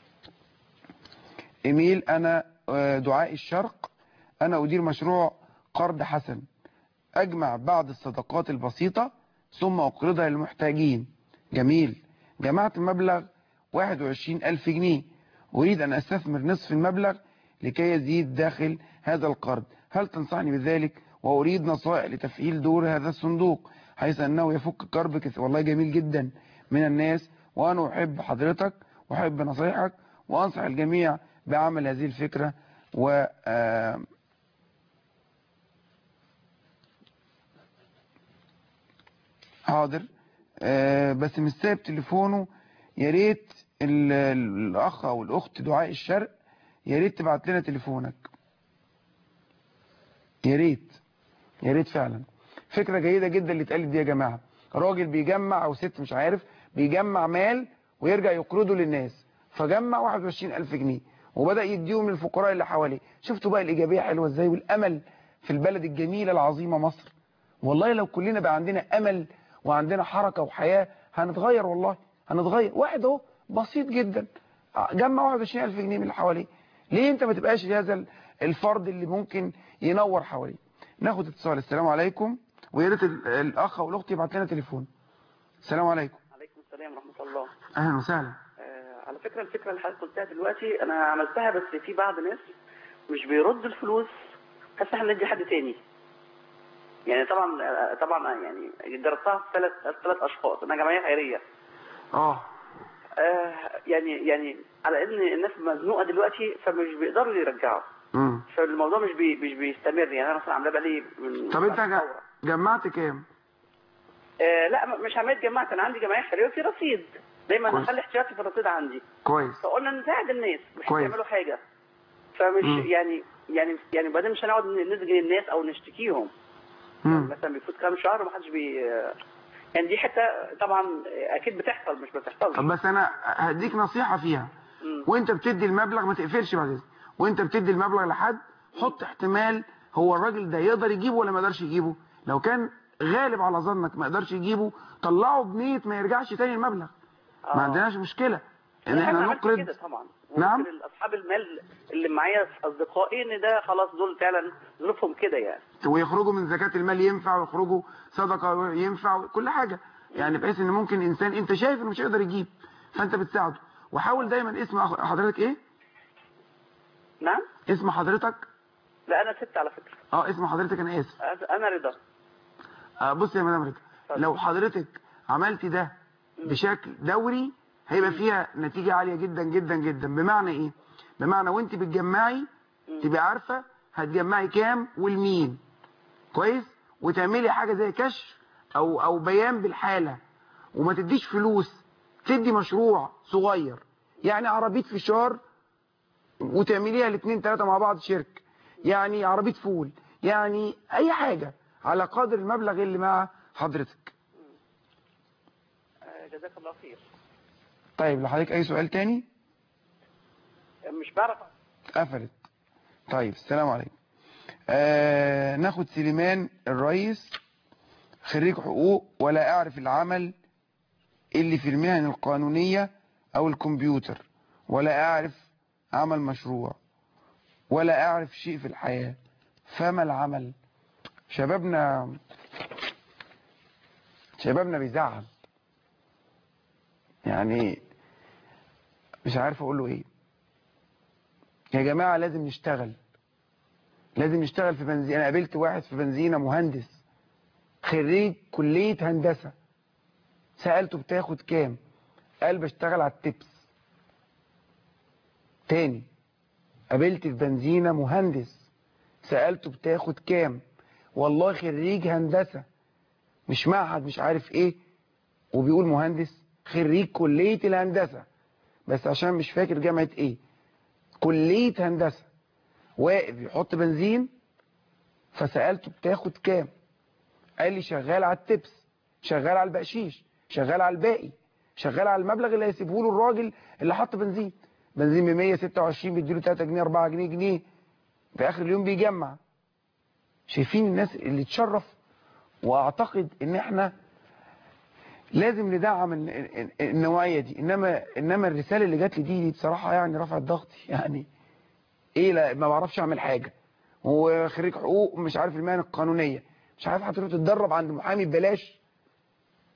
ايميل انا آه، دعاء الشرق انا ادير مشروع قرض حسن اجمع بعض الصدقات البسيطة ثم اقرضها للمحتاجين جميل جمعت مبلغ 21 ألف جنيه أريد أن أستثمر نصف المبلغ لكي يزيد داخل هذا القرض هل تنصحني بذلك وأريد نصائح لتفعيل دور هذا الصندوق حيث أنه يفك كرب كثير والله جميل جدا من الناس وأنا أحب حضرتك وأحب نصائحك وأنصح الجميع بعمل هذه الفكرة و آه، حاضر آه، بس مش سايب تليفونه يا ريت ال- الاخ او الاخت دعاء الشرق يا ريت تبعت لنا تليفونك يا ريت يا ريت فعلا فكرة جيدة جدا اللي اتقالت دي يا جماعة راجل بيجمع او ست مش عارف بيجمع مال ويرجع يقرضه للناس فجمع 21000 جنيه وبدأ يديهم للفقراء اللي حواليه شفتوا بقى الإيجابية حلوة ازاي والأمل في البلد الجميلة العظيمة مصر والله لو كلنا بقى عندنا أمل وعندنا حركة وحياة هنتغير والله هنتغير واحد اهو بسيط جدا جمع 21000 جنيه من اللي حواليه ليه انت ما تبقاش هذا الفرد اللي ممكن ينور حواليه ناخد اتصال السلام عليكم ويا ريت ال- الاخ او الاخت يبعت لنا تليفون السلام عليكم عليكم السلام ورحمة الله اهلا وسهلا آه على فكرة الفكرة اللي حضرتك قلتها دلوقتي أنا عملتها بس في بعض ناس مش بيرد الفلوس حاسس احنا ندي حد تاني يعني طبعا آه، طبعا يعني جربتها في ثلاث ثلاث أشخاص أنا جمعية خيرية اه آه يعني يعني على إن الناس مزنوقة دلوقتي فمش بيقدروا يرجعوا امم فالموضوع مش بي مش بيستمر يعني أنا مثلا عاملاه بقالي من طب انت بعد جا- الثورة. جمعت كام آه لا م- مش عملت جماعة أنا عندي جمعية خيرية وفي رصيد دايما كويس. أخلي احتياطي في الرصيد عندي كويس فقلنا نساعد الناس مش كويس. يعملوا حاجة فمش مم. يعني يعني يعني بعدين مش هنقعد نسجن الناس او نشتكيهم امم مثلا بيفوت كام شهر ومحدش بي يعني دي حته طبعا اكيد بتحصل مش ما بتحصلش طب بس انا هديك نصيحة فيها مم. وانت بتدي المبلغ ما تقفلش بعد اذنك وانت بتدي المبلغ لحد حط احتمال هو الراجل ده يقدر يجيبه ولا ما يقدرش يجيبه لو كان غالب على ظنك ما يقدرش يجيبه طلعه بنية ما يرجعش تاني المبلغ ما آه. عندناش مشكلة ان أنا احنا عملت نقرض كده طبعا نعم. وممكن اصحاب المال اللي معايا اصدقائي ان ده خلاص دول فعلا ظروفهم كده يعني ويخرجوا من زكاة المال ينفع ويخرجوا صدقة ينفع كل حاجة يعني بحيث ان ممكن انسان انت شايف انه مش هيقدر يجيب فانت بتساعده وحاول دايما اسم أخ- حضرتك ايه نعم اسم حضرتك لا انا ست على فكره اه اسم حضرتك انا اسف انا رضا آه بص يا مدام رضا اتفضل. لو حضرتك عملتي ده بشكل دوري هيبقى فيها نتيجة عالية جدا جدا جدا بمعنى ايه بمعنى وانت بتجمعي تبقى عارفة هتجمعي كام والمين كويس وتعملي حاجة زي كشف او او بيان بالحالة وما تديش فلوس تدي مشروع صغير يعني عربية فشار وتعمليها الاثنين ثلاثة مع بعض شرك يعني عربية فول يعني اي حاجة على قدر المبلغ اللي مع حضرتك آه، جزاك الله خير طيب لحضرتك اي سؤال تاني مش بعرف قفلت طيب السلام عليكم آه ناخد سليمان الرئيس خريج حقوق ولا اعرف العمل اللي في المهن القانونية او الكمبيوتر ولا اعرف عمل مشروع ولا اعرف شيء في الحياة فما العمل شبابنا شبابنا بيزعل يعني مش عارف اقول له ايه يا جماعة لازم نشتغل لازم نشتغل في بنزين انا قابلت واحد في بنزينة مهندس خريج كلية هندسة سألته بتاخد كام قال بشتغل على التبس تاني قابلت في بنزينة مهندس سألته بتاخد كام والله خريج هندسة مش معهد مش عارف ايه وبيقول مهندس خريج كلية الهندسة بس عشان مش فاكر جامعة ايه كلية هندسة واقف يحط بنزين فسألته بتاخد كام قال لي شغال على التبس شغال على البقشيش شغال على الباقي شغال على المبلغ اللي هيسيبه له الراجل اللي حط بنزين بنزين ب 126 بيديله 3 جنيه 4 جنيه جنيه في اخر اليوم بيجمع شايفين الناس اللي تشرف واعتقد ان احنا لازم ندعم ال- ال- النوعيه دي انما انما الرساله اللي جات لي دي, دي بصراحه يعني رفعت ضغطي يعني ايه لا ما بعرفش اعمل حاجه وخريج حقوق مش عارف المهن القانونيه مش عارف حضرتك تتدرب عند محامي ببلاش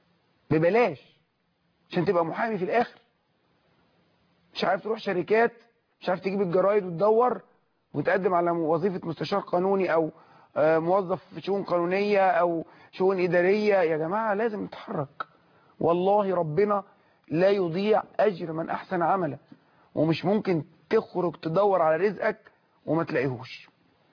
ببلاش عشان تبقى محامي في الاخر مش عارف تروح شركات مش عارف تجيب الجرايد وتدور وتقدم على وظيفة مستشار قانوني او آه، موظف في شؤون قانونية او شؤون ادارية يا جماعة لازم نتحرك والله ربنا لا يضيع اجر من احسن عملا ومش ممكن تخرج تدور على رزقك وما تلاقيهوش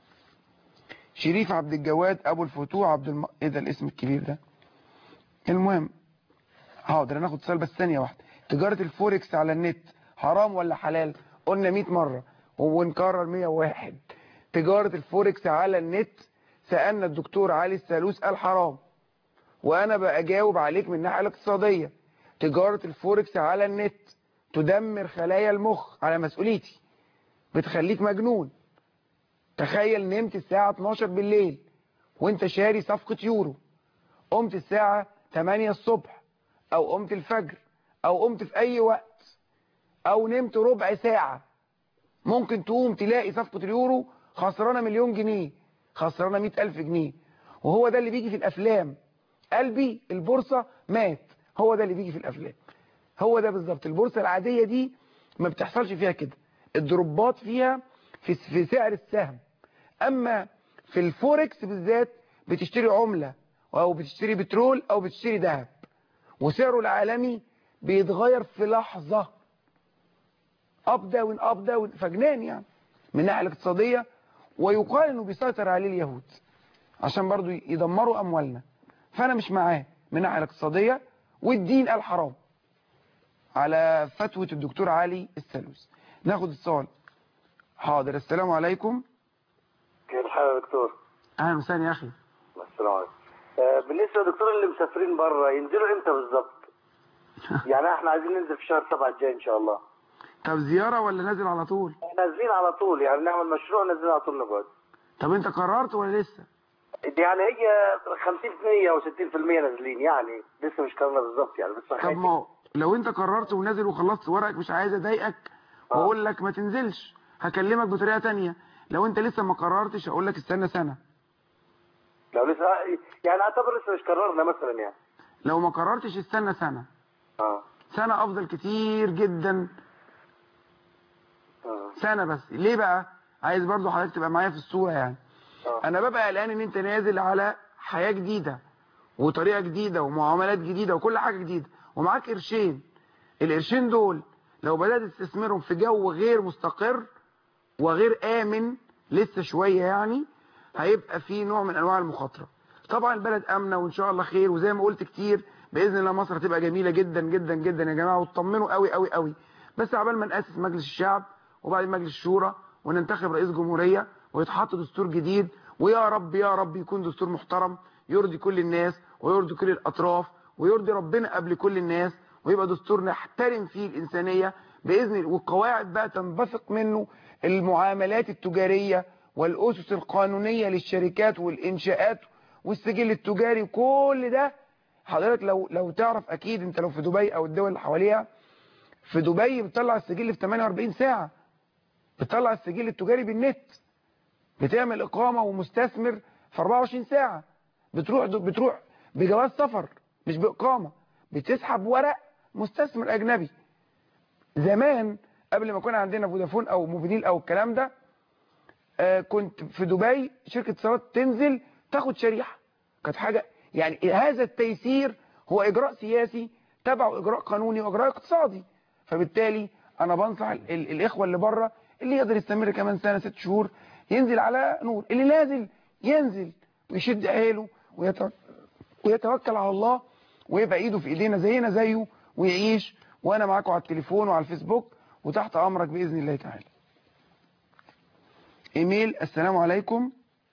شريف عبد الجواد ابو الفتوح عبد الم... ايه ده الاسم الكبير ده المهم حاضر ناخد سؤال بس ثانيه واحده تجاره الفوركس على النت حرام ولا حلال قلنا 100 مره ونكرر 101 تجاره الفوركس على النت سالنا الدكتور علي السالوس قال حرام وانا بجاوب عليك من الناحيه الاقتصاديه تجاره الفوركس على النت تدمر خلايا المخ على مسؤوليتي بتخليك مجنون تخيل نمت الساعة 12 بالليل وانت شاري صفقة يورو قمت الساعة 8 الصبح او قمت الفجر او قمت في اي وقت او نمت ربع ساعة ممكن تقوم تلاقي صفقة اليورو خسرانة مليون جنيه خسرانة 100 ألف جنيه وهو ده اللي بيجي في الأفلام قلبي البورصة مات هو ده اللي بيجي في الأفلام هو ده بالظبط البورصة العادية دي ما بتحصلش فيها كده الدروبات فيها في في سعر السهم اما في الفوركس بالذات بتشتري عملة او بتشتري بترول او بتشتري ذهب وسعره العالمي بيتغير في لحظة اب داون اب داون فجنان يعني من الناحية الاقتصادية ويقال انه بيسيطر عليه اليهود عشان برضو يدمروا اموالنا فانا مش معاه من الناحية الاقتصادية والدين قال حرام على فتوى الدكتور علي السلوس ناخد السؤال حاضر السلام عليكم كيف الحال يا دكتور؟ اهلا وسهلا يا اخي السلام عليكم. آه، بالنسبه للدكتور اللي مسافرين بره ينزلوا امتى بالظبط؟ يعني احنا عايزين ننزل في شهر سبعة الجاي ان شاء الله. طب زيارة ولا نازل على طول نازلين على طول يعني نعمل مشروع نازلين على طول نقعد. طب انت قررت ولا لسه يعني هي 50% او 60% نازلين يعني لسه مش قررنا بالظبط يعني بس طب خايفين. ما هو لو انت قررت ونازل وخلصت ورقك مش عايز اضايقك واقول لك ما تنزلش هكلمك بطريقة تانية لو انت لسه ما قررتش هقول لك استنى سنة لو لسه يعني اعتبر لسه مش قررنا مثلا يعني. لو ما قررتش استنى سنة اه سنة افضل كتير جدا اه سنة بس ليه بقى عايز برضو حضرتك تبقى معايا في الصورة يعني اه انا ببقى قلقان ان انت نازل على حياة جديدة وطريقة جديدة ومعاملات جديدة وكل حاجة جديدة ومعاك قرشين القرشين دول لو بدأت تستثمرهم في جو غير مستقر وغير آمن لسه شوية يعني هيبقى في نوع من انواع المخاطرة طبعا البلد امنه وان شاء الله خير وزي ما قلت كتير باذن الله مصر هتبقى جميله جدا جدا جدا يا جماعه وتطمنوا قوي قوي قوي بس عبال ما ناسس مجلس الشعب وبعدين مجلس الشورى وننتخب رئيس جمهوريه ويتحط دستور جديد ويا رب يا رب يكون دستور محترم يرضي كل الناس ويرضي كل الاطراف ويرضي ربنا قبل كل الناس ويبقى دستور نحترم فيه الانسانيه باذن الله والقواعد بقى تنبثق منه المعاملات التجاريه والاسس القانونيه للشركات والانشاءات والسجل التجاري وكل ده حضرتك لو لو تعرف اكيد انت لو في دبي او الدول اللي حواليها في دبي بتطلع السجل في 48 ساعة بتطلع السجل التجاري بالنت بتعمل اقامة ومستثمر في 24 ساعة بتروح بتروح بجواز سفر مش باقامة بتسحب ورق مستثمر اجنبي زمان قبل ما كان عندنا فودافون او موبينيل او الكلام ده آه كنت في دبي شركة اتصالات تنزل تاخد شريحة كانت حاجة يعني هذا التيسير هو اجراء سياسي تبعه اجراء قانوني واجراء اقتصادي فبالتالي انا بنصح ال ال الاخوة اللي بره اللي يقدر يستمر كمان سنة ست شهور ينزل على نور اللي نازل ينزل ويشد حيله ويتو... ويتوكل على الله ويبقى ايده في ايدينا زينا زيه ويعيش وانا معاكم على التليفون وعلى الفيسبوك وتحت امرك باذن الله تعالى ايميل السلام عليكم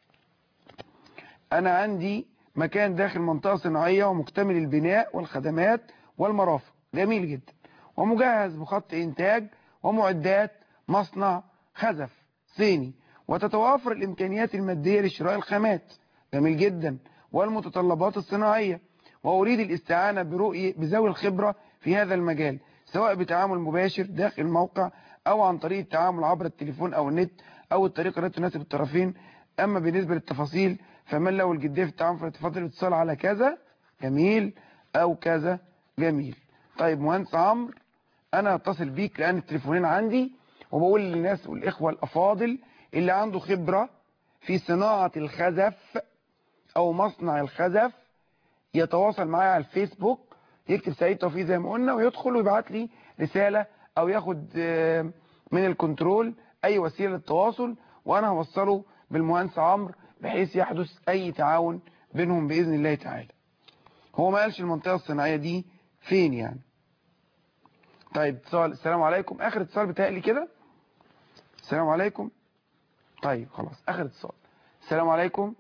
انا عندي مكان داخل منطقة صناعية ومكتمل البناء والخدمات والمرافق جميل جدا ومجهز بخط انتاج ومعدات مصنع خزف صيني وتتوافر الامكانيات المادية لشراء الخامات جميل جدا والمتطلبات الصناعية واريد الاستعانة برؤية بذوي الخبرة في هذا المجال سواء بتعامل مباشر داخل الموقع او عن طريق التعامل عبر التليفون او النت او الطريقة التي تناسب الطرفين اما بالنسبة للتفاصيل فمن له الجدية في التعامل فلتفضل الاتصال على كذا جميل او كذا جميل طيب مهندس عمرو انا هتصل بيك لان التليفونين عندي وبقول للناس والإخوة الأفاضل اللي عنده خبرة في صناعة الخزف أو مصنع الخزف يتواصل معايا على الفيسبوك يكتب سعيد توفيق زي ما قلنا ويدخل ويبعت لي رسالة أو ياخد آه، من الكنترول أي وسيلة للتواصل وأنا هوصله بالمهندس عمرو بحيث يحدث أي تعاون بينهم بإذن الله تعالى هو ما قالش المنطقة الصناعية دي فين يعني طيب اتصال السلام عليكم آخر اتصال بتهيألي كده السلام عليكم طيب خلاص آخر اتصال السلام عليكم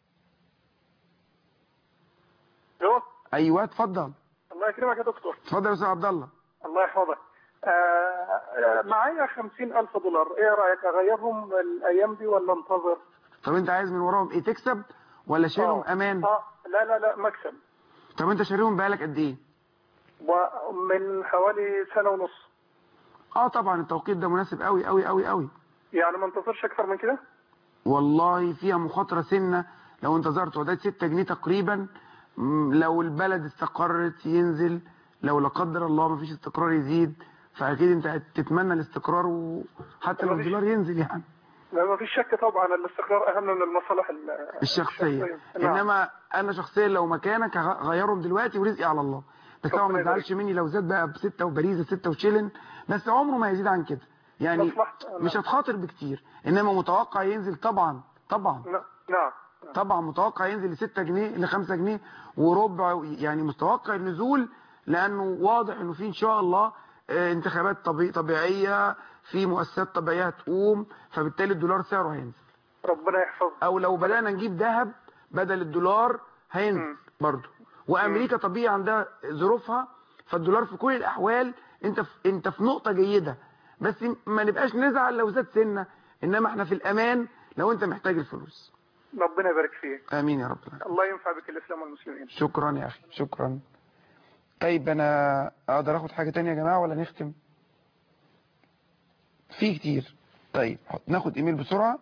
الو أيوه اتفضل الله يكرمك يا دكتور اتفضل يا أستاذ عبد الله الله يحفظك آه، آه، معايا خمسين ألف دولار إيه رأيك أغيرهم الأيام دي ولا انتظر؟ طب أنت عايز من وراهم إيه تكسب ولا شيلهم آه. أمان آه لا لا لا مكسب طب أنت شاريهم بقالك قد إيه ومن حوالي سنة ونص اه طبعا التوقيت ده مناسب قوي قوي قوي قوي يعني ما انتظرش أكتر من كده؟ والله فيها مخاطرة سنة لو انتظرت وده 6 جنيه تقريبا مم، لو البلد استقرت ينزل لو لا قدر الله ما فيش استقرار يزيد فاكيد انت تتمنى الاستقرار وحتى لو مفيش. الدولار ينزل يعني لا ما فيش شك طبعا الاستقرار أهم من المصالح ال- الشخصية نعم. انما انا شخصيا لو مكانك هغيرهم دلوقتي ورزقي على الله بس طبعا ما ربنا يبارك. تزعلش مني لو زاد بقى بستة وبريزة ستة وشيلن بس عمره ما يزيد عن كده يعني مصلحة. مش هتخاطر بكتير انما متوقع ينزل طبعا طبعا نعم نعم طبعا متوقع ينزل ل 6 جنيه ل 5 جنيه وربع يعني متوقع النزول لانه واضح انه في ان شاء الله آه، انتخابات طبي طبيعيه في مؤسسات طبيعيه هتقوم فبالتالي الدولار سعره هينزل ربنا يحفظك او لو بدانا نجيب ذهب بدل الدولار هينزل برضه وامريكا طبيعي عندها ظروفها فالدولار في كل الاحوال انت في انت في نقطه جيده بس ما نبقاش نزعل لو زاد سنه انما احنا في الامان لو انت محتاج الفلوس ربنا يبارك فيك امين يا رب العالمين الله ينفع بك الإسلام والمسلمين شكرا يا اخي شكرا طيب انا اقدر اخد حاجة تانية يا جماعة ولا نختم في كتير طيب حط- ناخد ايميل بسرعة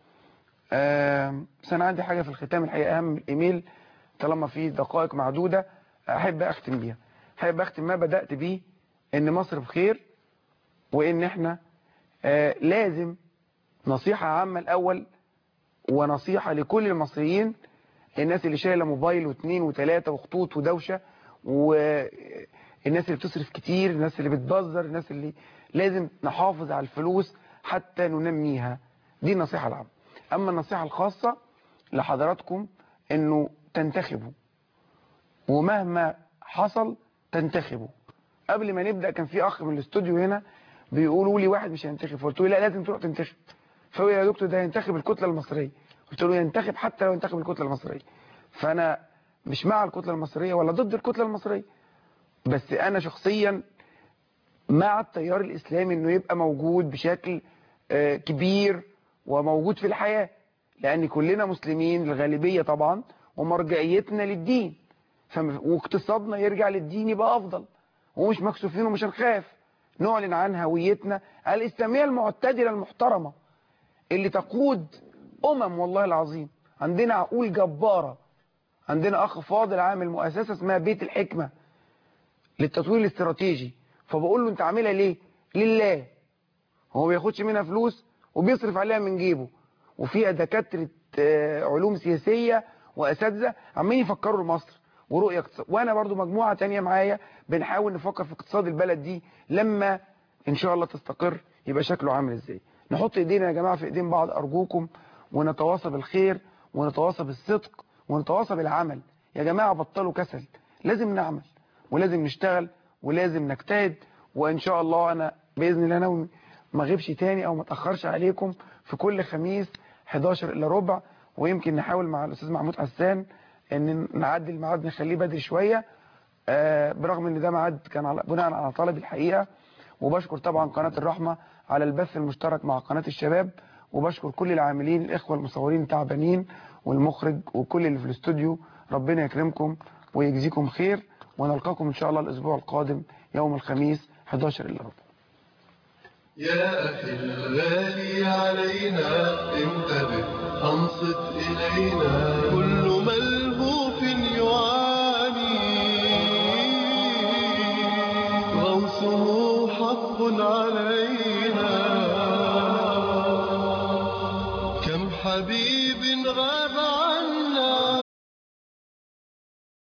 آم، بس انا عندي حاجة في الختام الحقيقة اهم من الايميل طالما في دقائق معدودة احب اختم بيها احب اختم ما بدأت بيه ان مصر بخير وان احنا آه، لازم نصيحة عامة الاول ونصيحة لكل المصريين الناس اللي شايله موبايل واثنين وثلاثة وخطوط ودوشة والناس اللي بتصرف كتير الناس اللي بتبذر الناس اللي لازم نحافظ على الفلوس حتى ننميها دي النصيحة العامة أما النصيحة الخاصة لحضراتكم أنه تنتخبوا ومهما حصل تنتخبوا قبل ما نبدأ كان في أخ من الاستوديو هنا بيقولوا لي واحد مش هينتخب فقلت له لا لازم تروح تنتخب فهو يا دكتور ده ينتخب الكتلة المصرية قلت له ينتخب حتى لو ينتخب الكتلة المصرية فأنا مش مع الكتلة المصرية ولا ضد الكتلة المصرية بس أنا شخصيا مع التيار الإسلامي أنه يبقى موجود بشكل آه، كبير وموجود في الحياة لأن كلنا مسلمين الغالبية طبعا ومرجعيتنا للدين فم- واقتصادنا يرجع للدين يبقى أفضل ومش مكسوفين ومش هنخاف نعلن عن هويتنا الإسلامية المعتدلة المحترمة اللي تقود أمم والله العظيم عندنا عقول جبارة عندنا أخ فاضل عامل مؤسسة اسمها بيت الحكمة للتطوير الاستراتيجي فبقول له أنت عاملها ليه؟ لله هو ما بياخدش منها فلوس وبيصرف عليها من جيبه وفيها دكاترة آه، علوم سياسية وأساتذة عمالين يفكروا لمصر ورؤية اقتصاد وأنا برضو مجموعة تانية معايا بنحاول نفكر في اقتصاد البلد دي لما إن شاء الله تستقر يبقى شكله عامل إزاي نحط إيدينا يا جماعة في إيدين بعض أرجوكم ونتواصى بالخير ونتواصى بالصدق ونتواصى بالعمل يا جماعة بطلوا كسل لازم نعمل ولازم نشتغل ولازم نجتهد وإن شاء الله أنا بإذن الله ناوي ما اغيبش تاني او ما اتاخرش عليكم في كل خميس 11 الا ربع ويمكن نحاول مع الاستاذ محمود حسان ان نعدي الميعاد نخليه بدري شويه آه، برغم ان ده ميعاد كان على بناء على طلب الحقيقه وبشكر طبعا قناه الرحمه على البث المشترك مع قناه الشباب وبشكر كل العاملين الاخوه المصورين التعبانين والمخرج وكل اللي في الاستوديو ربنا يكرمكم ويجزيكم خير ونلقاكم ان شاء الله الاسبوع القادم يوم الخميس 11 الا ربع يا أخي الغالي علينا انتبه أنصت إلينا كل ملهوف يعاني غوصه حق علينا حبيب غاب عنا